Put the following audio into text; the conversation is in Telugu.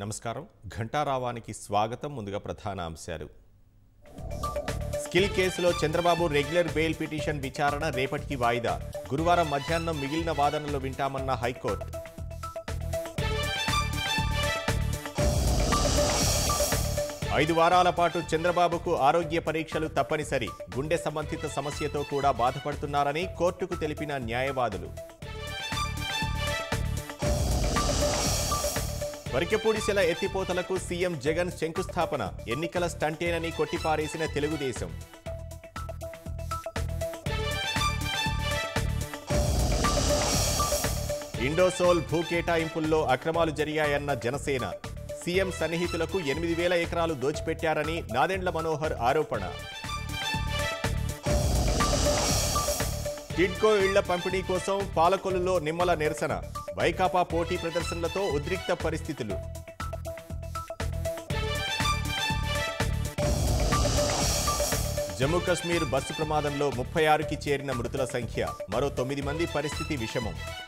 నమస్కారం ఘంటారావానికి స్వాగతం ముందుగా ప్రధాన అంశాలు స్కిల్ కేసులో చంద్రబాబు రెగ్యులర్ బెయిల్ పిటిషన్ విచారణ రేపటికి వాయిదా గురువారం మధ్యాహ్నం మిగిలిన వాదనలు వింటామన్న హైకోర్టు ఐదు వారాల పాటు చంద్రబాబుకు ఆరోగ్య పరీక్షలు తప్పనిసరి గుండె సంబంధిత సమస్యతో కూడా బాధపడుతున్నారని కోర్టుకు తెలిపిన న్యాయవాదులు వరికపూడిసెల ఎత్తిపోతలకు సీఎం జగన్ శంకుస్థాపన ఎన్నికల స్టంటేనని కొట్టిపారేసిన తెలుగుదేశం ఇండోసోల్ భూ కేటాయింపుల్లో అక్రమాలు జరిగాయన్న జనసేన సీఎం సన్నిహితులకు ఎనిమిది వేల ఎకరాలు దోచిపెట్టారని నాదెండ్ల మనోహర్ ఆరోపణ టిడ్కో ఇళ్ల పంపిణీ కోసం పాలకొల్లులో నిమ్మల నిరసన వైకాపా పోటీ ప్రదర్శనలతో ఉద్రిక్త పరిస్థితులు జమ్మూ కశ్మీర్ బస్సు ప్రమాదంలో ముప్పై ఆరుకి చేరిన మృతుల సంఖ్య మరో తొమ్మిది మంది పరిస్థితి విషమం